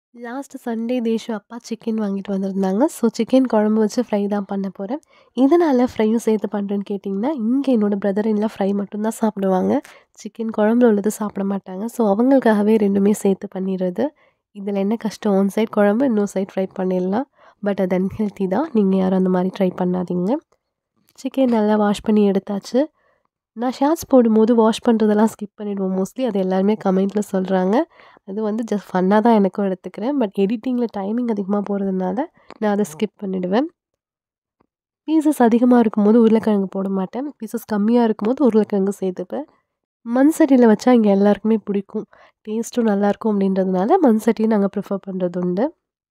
Last Sunday தேஷு அப்பா chicken வாங்கிட்டு வந்திருந்தாங்க. ஸோ சிக்கன் குழம்பு வச்சு ஃப்ரை தான் பண்ண போறேன். எதனால ஃப்ரையும் சேர்த்து பண்ணுறேன்னு கேட்டிங்கன்னா, இங்க என்னோட பிரதர் இன் லா ஃப்ரை மட்டும் தான் சாப்பிடுவாங்க. சிக்கன் குழம்புல உள்ளது சாப்பிட மாட்டாங்க. ஸோ அவங்களுக்காகவே 2மே சேர்த்து பண்ணிறது. இதில என்ன கஷ்டம் ஒன் சைட் குழம்பு, இன்னொரு சைட் ஃப்ரை பண்ணிடலாம். பட் அது அன்ஹெல்த்தி தான். நீங்க யாரும் அந்த மாரி ட்ரை பண்ணாதீங்க. சிக்கன் நல்லா வாஷ் பண்ணி எடுத்தாச்சு. நான் ஷார்ட்ஸ் போடும்போது வாஷ் பண்ணுறதெல்லாம் ஸ்கிப் பண்ணிடுவோம் மோஸ்ட்லி. அது எல்லாருமே கமெண்ட்ல சொல்றாங்க. அது வந்து ஜஸ்ட் ஃபன்னா தான் எனக்கும் எடுத்துக்கிறேன். பட் எடிட்டிங்கில டைமிங் அதிகமா போறதுனால, நான் அத ஸ்கிப் பண்ணிடுவேன். பீசஸ் அதிகமா இருக்கும்போது உருளைக்கிழங்கு போட மாட்டேன். பீசஸ் கம்மியா இருக்கும்போது உருளைக்கிழங்கு சேர்த்துப்பேன். மண் சட்டியில வச்சா இங்க எல்லாருக்குமே பிடிக்கும். டேஸ்ட்டும் நல்லாயிருக்கும் அப்படின்றதுனால மண் சட்டிய நாங்க ப்ரிஃபர் பண்றது உண்டு.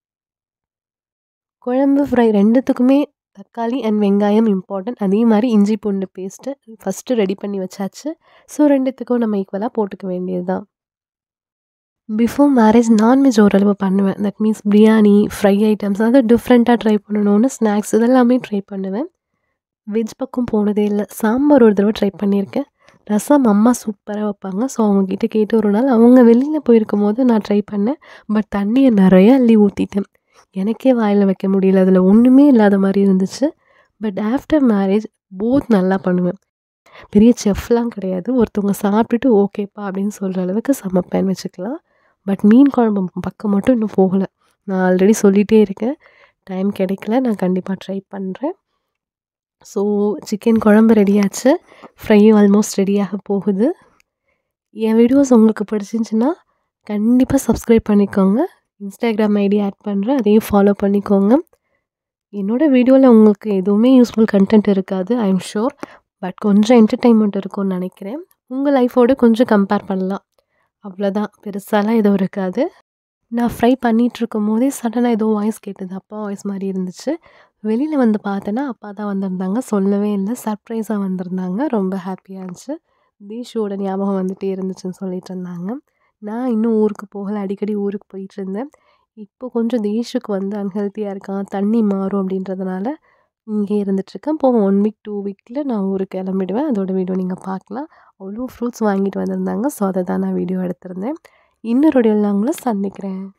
குழம்பு, ஃப்ரை 2த்துக்குமே தக்காளி அண்ட் வெங்காயம் இம்பார்ட்டன்ட். அதே மாரி இஞ்சி பூண்டு பேஸ்ட்டு ஃபர்ஸ்ட்டு ரெடி பண்ணி வச்சாச்சு. ஸோ 2த்துக்கும் நம்ம ஈக்குவலா போட்டுக்க வேண்டியது தான். பிஃபோர் மேரேஜ் நான்வெஜ் ஓரளவு பண்ணுவேன். That means biryani, fry items அதாவது டிஃப்ரெண்ட்டா ட்ரை பண்ணணும்னு ஸ்நாக்ஸ் இதெல்லாமே ட்ரை பண்ணுவேன். வெஜ் பக்கம் போனதே இல்ல. சாம்பார் ஒரு தடவ ட்ரை பண்ணியிருக்கேன். ரசம் அம்மா சூப்பரா வைப்பாங்க. ஸோ அவங்ககிட்ட கேட்டு ஒரு நாள் அவங்க வெளியில போயிருக்கும்போது நான் ட்ரை பண்ணேன். பட் தண்ணிய நெறைய அள்ளி ஊத்திட்டேன். எனக்கே வாயில வைக்க முடியல. அதில ஒண்ணுமே இல்லாத மாரி இருந்துச்சு. பட் ஆஃப்டர் மேரேஜ் போத் நல்லா பண்ணுவேன். பெரிய செஃப்லாம் கிடையாது. ஒருத்தவங்க சாப்பிட்டுட்டு ஓகேப்பா அப்படின்னு சொல்ற அளவுக்கு சமைப்பேன்னு வச்சுக்கலாம். பட் மீன் குழம்பு பக்கம் மட்டும் இன்னும் போகல. நான் ஆல்ரெடி சொல்லிட்டே இருக்கேன். டைம் கிடைக்கல. நான் கண்டிப்பா ட்ரை பண்றேன். ஸோ சிக்கன் குழம்பு ரெடியாச்சு. ஃப்ரையும் ஆல்மோஸ்ட் ரெடியாக போகுது. என் வீடியோஸ் உங்களுக்கு பிடிச்சிருந்துச்சுன்னா, கண்டிப்பா சப்ஸ்கிரைப் பண்ணிக்கோங்க. இன்ஸ்டாகிராம் ஐடி ஆட் பண்றேன். அதையும் ஃபாலோ பண்ணிக்கோங்க. என்னோட வீடியோல உங்களுக்கு எதுவுமே யூஸ்ஃபுல் கன்டென்ட் இருக்காது. I am sure. பட் கொஞ்சம் என்டர்டெயின்மென்ட் இருக்கும்னு நெனைக்கிறேன். உங்க லைஃபோட கொஞ்சம் கம்பேர் பண்ணலாம். அவ்வளோதான். பெருசாலாம் எதுவும் இருக்காது. நான் ஃப்ரை பண்ணிட்டுருக்கும்போதே சடனா ஏதோ வாய்ஸ் கேட்டது. அப்பா வாய்ஸ் மாரி இருந்துச்சு. வெளியில வந்து பார்த்தேன்னா, அப்பா தான் வந்திருந்தாங்க. சொல்லவே இல்ல. சர்ப்ரைஸா வந்திருந்தாங்க. ரொம்ப ஹேப்பியா இருந்துச்சு. தேஷுவோட ஞாபகம் வந்துட்டே இருந்துச்சுன்னு சொல்லிட்டு இருந்தாங்க. நான் இன்னும் ஊருக்கு போகல. அடிக்கடி ஊருக்கு போயிட்டுருந்தேன். இப்போ கொஞ்சம் தேஷுக்கு வந்து அன்ஹெல்த்தியா இருக்கான். தண்ணி மாறும் அப்படின்றதுனால இங்கேயே இருந்துட்டுருக்கேன். போக 1 வீக், 2 வீக்ல நான் ஊருக்கு கிளம்பிடுவேன். அதோட வீடியோ நீங்க பார்க்கலாம். அவ்வளோ ஃப்ரூட்ஸ் வாங்கிட்டு வந்திருந்தாங்க. ஸோ அத தான் நான் வீடியோ எடுத்திருந்தேன். இன்னொரு வீடியோல நான் உங்கள சந்திக்கிறேன்.